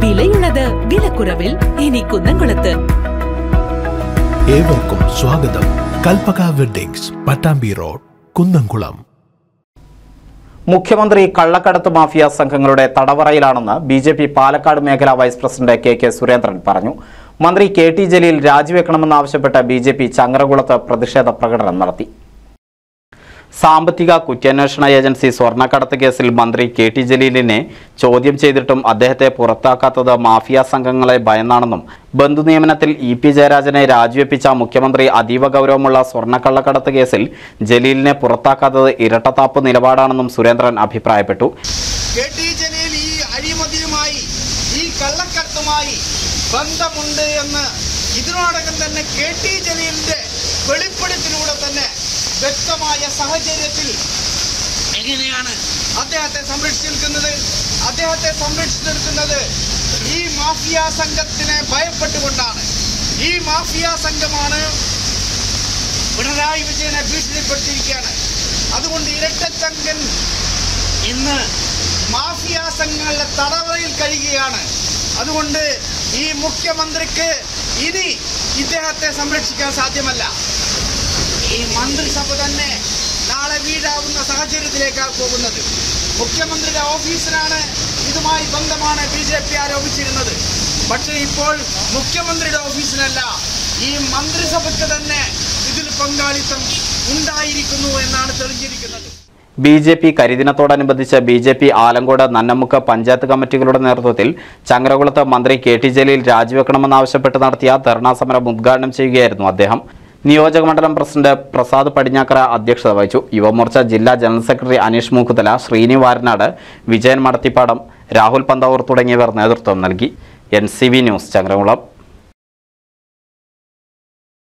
വിലയുള്ളത് വിലക്കുറവിൽ ഇനി കുന്നംകുളത്ത് ഏവർക്കും സ്വാഗതം കൽപ്പക വെഡ്ഡിങ്സ് പട്ടാമ്പി റോഡ് കുന്നംകുളം മുഖ്യമന്ത്രി കള്ളക്കടത്ത് മാഫിയ സംഘങ്ങളുടെ തടവറയിലാണെന്ന് ബി ജെ പി പാലക്കാട് മേഖലാ vice president K K Surendran പറഞ്ഞു മന്ത്രി കെ ടി ജലീൽ രാജിവെക്കണമെന്നാവശ്യപ്പെട്ട് ബി ജെ പി ചങ്ങരകുളത്ത് പ്രതിഷേധ പ്രകടനം നടത്തി സാമ്പത്തിക കുറ്റാന്വേഷണ ഏജൻസി സ്വർണ്ണക്കടത്ത് കേസിൽ മന്ത്രി കെ ടി ജലീലിനെ ചോദ്യം ചെയ്തിട്ടും അദ്ദേഹത്തെ പുറത്താക്കാത്തത് മാഫിയ സംഘങ്ങളെ ഭയന്നാണെന്നും ബന്ധുനിയമനത്തിൽ ഇ പി ജയരാജനെ രാജിവെപ്പിച്ച മുഖ്യമന്ത്രി അതീവ ഗൗരവമുള്ള സ്വർണ്ണക്കള്ളക്കടത്ത് കേസിൽ ജലീലിനെ പുറത്താക്കാത്തത് ഇരട്ടത്താപ്പ് നിലപാടാണെന്നും സുരേന്ദ്രൻ അഭിപ്രായപ്പെട്ടു കെ ടി ജലീൽ ഈ അഴിമതിയുമായി ഈ കള്ളക്കടത്തുമായി ബന്ധമുണ്ട് എന്ന് ഇതിനോടകം തന്നെ കെ ടി ജലീലിന്റെ വെളിപ്പെടുത്തലിലൂടെ തന്നെ വ്യക്തമായ സാഹചര്യത്തിൽ എങ്ങനെയാണ് അദ്ദേഹത്തെ സംരക്ഷിച്ചു നിൽക്കുന്നത് അദ്ദേഹത്തെ സംരക്ഷിച്ചു നിൽക്കുന്നത് ഈ മാഫിയ സംഘത്തിനെ ഭയപ്പെട്ടുകൊണ്ടാണ് ഈ മാഫിയ സംഘമാണ് പിണറായി വിജയനെ ഭീഷണിപ്പെടുത്തിയിരിക്കുകയാണ് അതുകൊണ്ട് ഇരട്ടച്ചങ്കൻ ഇന്ന് മാഫിയ സംഘങ്ങളുടെ തടവറയിൽ കഴിയുകയാണ് അതുകൊണ്ട് ഈ മുഖ്യമന്ത്രിക്ക് ഇനി ഇദ്ദേഹത്തെ സംരക്ഷിക്കാൻ സാധ്യമല്ല ഈ മന്ത്രിസഭ തന്നെ നാളെ വീഴാവുന്ന സാഹചര്യത്തിലേക്കാണ് പോകുന്നത് മുഖ്യമന്ത്രിയുടെ ഓഫീസിനാണ് ഇതുമായി ബന്ധമാണ് ബി ജെ പി ആരോപിച്ചിരുന്നത് പക്ഷേ ഇപ്പോൾ മുഖ്യമന്ത്രിയുടെ ഓഫീസിനല്ല ഈ മന്ത്രിസഭയ്ക്ക് തന്നെ ഇതിൽ പങ്കാളിത്തം ഉണ്ടായിരിക്കുന്നു എന്നാണ് തെളിഞ്ഞിരിക്കുന്നത് ബി ജെ പി കരിദിനത്തോടനുബന്ധിച്ച് B J P Alamcode Nannamukku panchayat കമ്മിറ്റികളുടെ നേതൃത്വത്തിൽ ചങ്ങരകുളത്ത് മന്ത്രി കെ ടി ജലീൽ രാജിവെക്കണമെന്നാവശ്യപ്പെട്ട് നടത്തിയ ധർണാ സമരം ഉദ്ഘാടനം ചെയ്യുകയായിരുന്നു അദ്ദേഹം നിയോജക മണ്ഡലം പ്രസിഡന്റ് പ്രസാദ് പടിഞ്ഞാക്കര അധ്യക്ഷത വഹിച്ചു യുവമോർച്ച ജില്ലാ ജനറൽ സെക്രട്ടറി അനീഷ് മൂക്കുതല ശ്രീനി വാരനാട് വിജയൻ മടത്തിപ്പാടം രാഹുൽ പന്താവൂർ തുടങ്ങിയവർ നേതൃത്വം നൽകി N C V news Changaramkulam